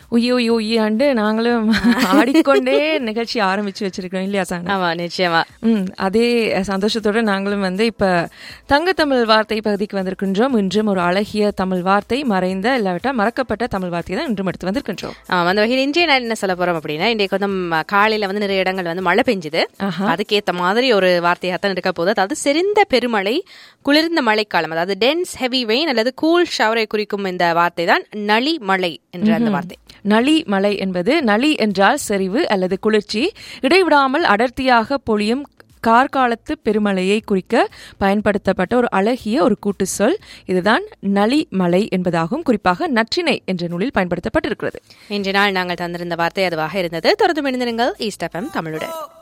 உய்யோ உய்யோ உய்யாண்டு நாங்களும் ஆடிக்கொண்டே நிகழ்ச்சி ஆரம்பிச்சு வச்சிருக்கோம் இல்லையா சார் ஆமா நிச்சயமா ம் அதே சந்தோஷத்தோட நாங்களும் வந்து இப்ப தங்க தமிழ் வார்த்தை பகுதிக்கு வந்திருக்கின்றோம் இன்றும் ஒரு அழகிய தமிழ் வார்த்தை மறைந்த இல்லாவிட்டா மறக்கப்பட்ட தமிழ் வார்த்தையை தான் இன்றும் எடுத்து வந்திருக்கின்றோம் ஆமா அந்த வகையில் இன்றைய நான் என்ன சொல்ல போறோம் அப்படின்னா இன்றைக்கு வந்து ம- காலையில வந்து நிறைய இடங்கள் வந்து மழை பெஞ்சுது அதுக்கேத்த மாதிரி ஒரு வார்த்தையாத்தான் இருக்க போகுது அதாவது செறிந்த பெருமழை குளிர்ந்த மழைக்காலம் அதாவது டென்ஸ் ஹெவி வெயின் அல்லது கூல் ஷவரை குறிக்கும் இந்த வார்த்தை தான் நளி மழை என்ற அந்த வார்த்தை நளி மலை என்பது நளி என்றால் செறிவு அல்லது குளிர்ச்சி இடைவிடாமல் அடர்த்தியாக பொழியும் கார்காலத்து பெருமழையை குறிக்க பயன்படுத்தப்பட்ட ஒரு அழகிய ஒரு கூட்டு சொல் இதுதான் நளி மலை என்பதாகும் குறிப்பாக நற்றினை என்ற நூலில் பயன்படுத்தப்பட்டிருக்கிறது இன்றைய நாள் நாங்கள் தந்திருந்த வார்த்தை அதுவாக இருந்தது தொடர்ந்து இணைந்திருங்கள் ஈஸ்ட் எஃப்எம் தமிழுடன்